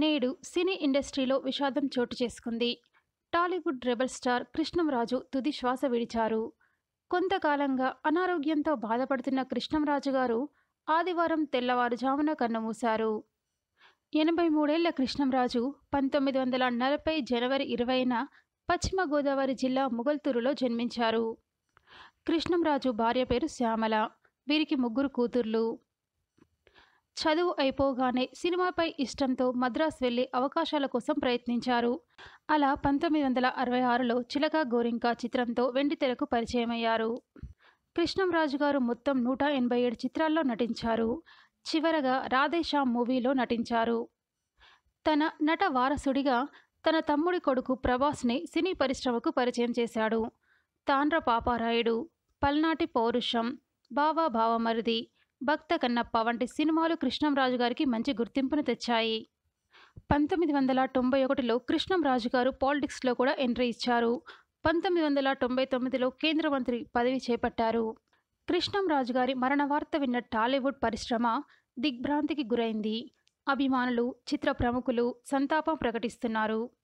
నేడు సినీ ఇండస్ట్రీలో విషాదం చోటు చేసుకుంది టాలీవుడ్ రెబల్ స్టార్ కృష్ణంరాజు తుది శ్వాస విడిచారు కొంతకాలంగా అనారోగ్యంతో బాధపడుతున్న కృష్ణంరాజు గారు ఆదివారం తెల్లవారుజామున కన్నుమూశారు ఎనభై మూడేళ్ల కృష్ణంరాజు పంతొమ్మిది వందల నలభై జనవరి ఇరవైన పశ్చిమ గోదావరి జిల్లా ముగల్తూరులో జన్మించారు కృష్ణంరాజు భార్య పేరు శ్యామల వీరికి ముగ్గురు కూతుర్లు చదువు అయిపోగానే సినిమాపై ఇష్టంతో మద్రాస్ వెళ్లి అవకాశాల కోసం ప్రయత్నించారు అలా పంతొమ్మిది వందల అరవై ఆరులో చిలక గోరింక చిత్రంతో వెండితెరకు పరిచయమయ్యారు కృష్ణంరాజు గారు మొత్తం నూట ఎనభై ఏడు చిత్రాల్లో నటించారు చివరగా రాధేశ్యామ్ మూవీలో నటించారు తన నట వారసుడిగా తన తమ్ముడి కొడుకు ప్రభాస్ని సినీ పరిశ్రమకు పరిచయం చేశాడు తాండ్ర పాపారాయుడు పల్నాటి పౌరుషం బావా భావమరిది భక్త కన్నప్ప వంటి సినిమాలు కృష్ణంరాజు గారికి మంచి గుర్తింపును తెచ్చాయి పంతొమ్మిది వందల తొంభై ఒకటిలో కృష్ణంరాజు గారు పాలిటిక్స్లో కూడా ఎంట్రీ ఇచ్చారు పంతొమ్మిది వందల తొంభై తొమ్మిదిలో కేంద్ర మంత్రి పదవి చేపట్టారు కృష్ణంరాజు గారి మరణ వార్త విన్న టాలీవుడ్ పరిశ్రమ దిగ్భ్రాంతికి గురైంది అభిమానులు చిత్ర ప్రముఖులు సంతాపం ప్రకటిస్తున్నారు